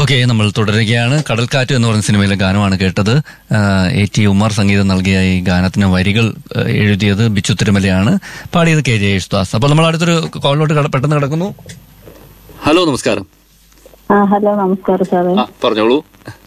Okay നമ്മൾ തുടരുകയാണ് കടൽക്കാറ്റ് എന്ന് പറഞ്ഞ സിനിമയിലെ ഗാനമാണ് കേട്ടത് ആ, എ ടി ഉമർ സംഗീതം നൽകിയ ഈ ഗാനത്തിന് വരികൾ ആ, എഴുതിയത് ബിച്ചു തിരുമലയാണ് പാടിയത് കെ ജെ യേശുദാസ് അപ്പോൾ നമ്മൾ അടുത്തൊരു കോളിലോട്ട് കട- പെട്ടെന്ന് കിടക്കുന്നു ഹലോ നമസ്കാരം ആ ഹലോ നമസ്കാരം സാറേ ആ പറഞ്ഞോളൂ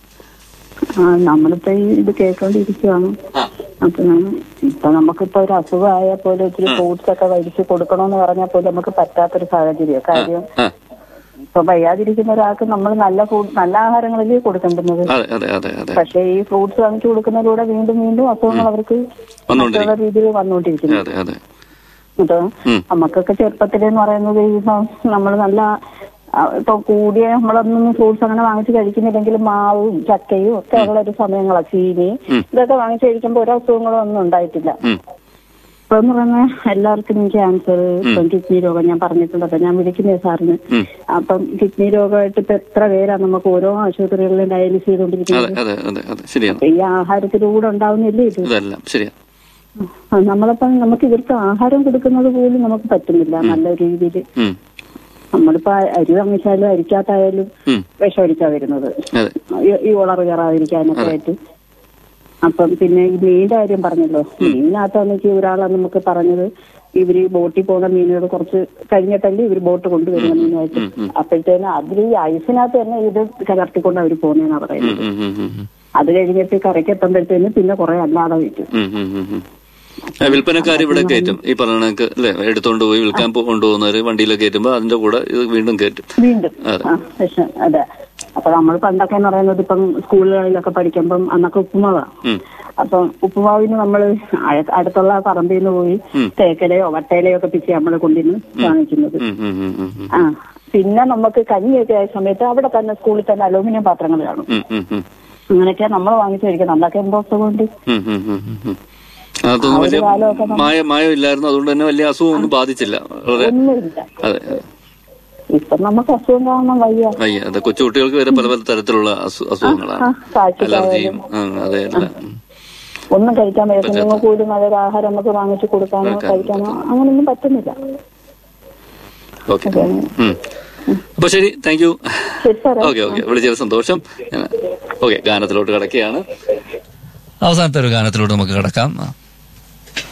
ആ നമ്മളിപ്പോ ഈ ഇത് കേട്ടോണ്ടിരിക്കുവാണ് ആ. അപ്പൊ നമ്മ- ഇപ്പൊ നമുക്കിപ്പോ ഒരു അസുഖമായാൽ പോലും ഇത്തിരി ഫ്രൂട്ട്സ് ഒക്കെ കഴിച്ച് കൊടുക്കണമെന്ന് പറഞ്ഞാൽ പോലും നമുക്ക് പറ്റാത്തൊരു സാഹചര്യം കാര്യം ആ, ഇപ്പൊ വയ്യാതിരിക്കുന്ന ഒരാൾക്ക് നമ്മൾ നല്ല ഫുഡ് നല്ല ആഹാരങ്ങളല്ലേ കൊടുക്കേണ്ടുന്നത് അതെ അതെ അതെ അതെ പക്ഷേ ഈ ഫ്രൂട്ട്സ് വാങ്ങിച്ചു കൊടുക്കുന്നതിലൂടെ വീണ്ടും വീണ്ടും അസുഖങ്ങൾ അവർക്ക് വന്നുകൊണ്ടിരിക്കും. മറ്റുള്ള രീതിയിൽ വന്നുകൊണ്ടിരിക്കുന്നു അതെ അതെ അപ്പൊ ഉം. നമുക്കൊക്കെ ചെറുപ്പത്തിലെന്ന് പറയുന്നത് ഇപ്പൊ നമ്മൾ നല്ല ആ, ഇപ്പൊ കൂടിയ നമ്മളൊന്നും ഫ്രൂട്ട്സ് അങ്ങനെ വാങ്ങിച്ച് കഴിക്കുന്നില്ലെങ്കിൽ മാവും ചക്കയും ഒക്കെ ഉള്ള ഒരു സമയങ്ങളാ ചീനി ഉം. ഇതൊക്കെ വാങ്ങിച്ച് കഴിക്കുമ്പോ ഒരു അസുഖങ്ങളും ഒന്നും ഉണ്ടായിട്ടില്ല ഉം, ഇപ്പൊ എന്ന് പറഞ്ഞാൽ എല്ലാവർക്കും ക്യാൻസർ ഇപ്പം കിഡ്നി രോഗം ഞാൻ പറഞ്ഞിട്ടുണ്ടല്ലോ ഞാൻ വിളിക്കുന്നേ സാറിന് ഉം. അപ്പം കിഡ്നി രോഗമായിട്ട് ഇപ്പൊ എത്ര പേരാ നമുക്ക് ഓരോ ആശുപത്രികളിലും ഡയാലിസ് അതെ ചെയ്തുകൊണ്ടിരിക്കുന്നത് അതെ അതെ അതെ ശരിയാണ് അപ്പൊ ഈ ആഹാരത്തിലൂടെ ഉണ്ടാവുന്നില്ലേ ഇത് ഇതെല്ലാം ശരിയാ ആ, നമ്മളിപ്പം നമുക്ക് ഇവർക്ക് ആഹാരം കൊടുക്കുന്നത് പോലും നമുക്ക് പറ്റുന്നില്ല നല്ല രീതിയിൽ ഉം, നമ്മളിപ്പോ അരി വാങ്ങിച്ചാലും അരിക്കാത്തായാലും ഉം, വിഷം അടിച്ചാ വരുന്നത് അതെ ഈ- ഈ ഉളറ് കയറാതിരിക്കാനൊക്കെ ആയിട്ട് അപ്പം പിന്നെ ഈ മീനിന്റെ കാര്യം പറഞ്ഞല്ലോ മീനിനകത്താണെങ്കിൽ ഒരാളെ നമുക്ക് പറഞ്ഞത് ഇവര് ബോട്ടിൽ പോകുന്ന മീനുകൾ കുറച്ച് കഴിഞ്ഞിട്ടല്ലേ ഇവര് ബോട്ട് കൊണ്ടുവരുന്ന മീനായിട്ട് അപ്പോഴത്തേനും അതിൽ ഈ ഐസിനകത്ത് തന്നെ ഇത് കലർത്തിക്കൊണ്ട് അവർ പോകുന്നതെന്നാ പറയുന്നത് ഉം, ഉം, ഉം, ഉം. അത് കഴിഞ്ഞിട്ട് കരയ്ക്ക് എത്തുമ്പോഴത്തേനും പിന്നെ കുറെ അല്ലാതെ വയ്ക്കും ഉം, ഉം, ഉം, ഉം. ആ, വിൽപ്പനക്കാർ ഇവിടെ കയറ്റും ഈ പറഞ്ഞ കണക്ക് അല്ലെ എടുത്തോണ്ട് പോയി വിൽക്കാൻ പോ- കൊണ്ടുപോകുന്നവര് വണ്ടിയിലൊക്കെ കയറ്റുമ്പോ അതിന്റെ കൂടെ ഇത് വീണ്ടും കയറ്റും വീണ്ടും അതെ. ആ പക്ഷെ അതെ അപ്പൊ നമ്മൾ പണ്ടൊക്കെ എന്ന് പറയുന്നത് ഇപ്പം സ്കൂളുകളിലൊക്കെ പഠിക്കുമ്പം അന്നൊക്കെ ഉപ്പുമാവാ ഉം. അപ്പം ഉപ്പുമാവിന് നമ്മൾ അടുത്തുള്ള പറമ്പിൽ നിന്ന് പോയി തേക്കലയോ വട്ടയിലയോ ഒക്കെ പിച്ച് നമ്മൾ കൊണ്ടിരുന്ന് വാങ്ങിക്കുന്നത് ഉം, ഉം, ഉം, ഉം, ഉം. ആ പിന്നെ നമുക്ക് കഞ്ഞിയൊക്കെ ആയ സമയത്ത് അവിടെ തന്നെ സ്കൂളിൽ തന്നെ അലൂമിനിയം പാത്രങ്ങൾ കാണും ഉം, ഉം, ഉം. അങ്ങനെയൊക്കെയാ നമ്മൾ വാങ്ങിച്ചു കഴിക്കുന്നത് അന്നൊക്കെ എന്തോ അസുഖമുണ്ട് ഉം, ഉം, ഉം, ഉം, ഉം. അതൊന്നും വലിയ മായ മായം ഇല്ലായിരുന്നു അതുകൊണ്ട് തന്നെ വലിയ അസുഖം ഒന്നും ബാധിച്ചില്ല വളരെ ഒന്നുമില്ല അതെ അതെ. ഇപ്പൊ നമുക്ക് അസുഖം കാണണം വയ്യ അയ്യ അതെ കൊച്ചുകുട്ടികൾക്ക് വരെ പല പല തരത്തിലുള്ള അസു- അസുഖങ്ങളാണ് ആ, കാഴ്ചക്കായാലും. അലർജിയും ആ, അതെ എല്ലാം ഉം. ഒന്നും കഴിക്കാൻ പറ്റില്ല കുഞ്ഞുങ്ങൾക്ക് പോലും നല്ലൊരു ആഹാരം നമുക്ക് വാങ്ങിച്ചു കൊടുക്കാനോ കഴിക്കാനോ അങ്ങനൊന്നും പറ്റുന്നില്ല ഓക്കെ ഉം. അപ്പൊ ശരി താങ്ക് യു ശരി സാറേ ഓക്കെ ഓക്കെ വിളിച്ചത് സന്തോഷം ഓക്കെ ഗാനത്തിലോട്ട് കിടക്കുകയാണ് അവസാനത്തെ ഒരു ഗാനത്തിലോട്ട് നമുക്ക് കിടക്കാം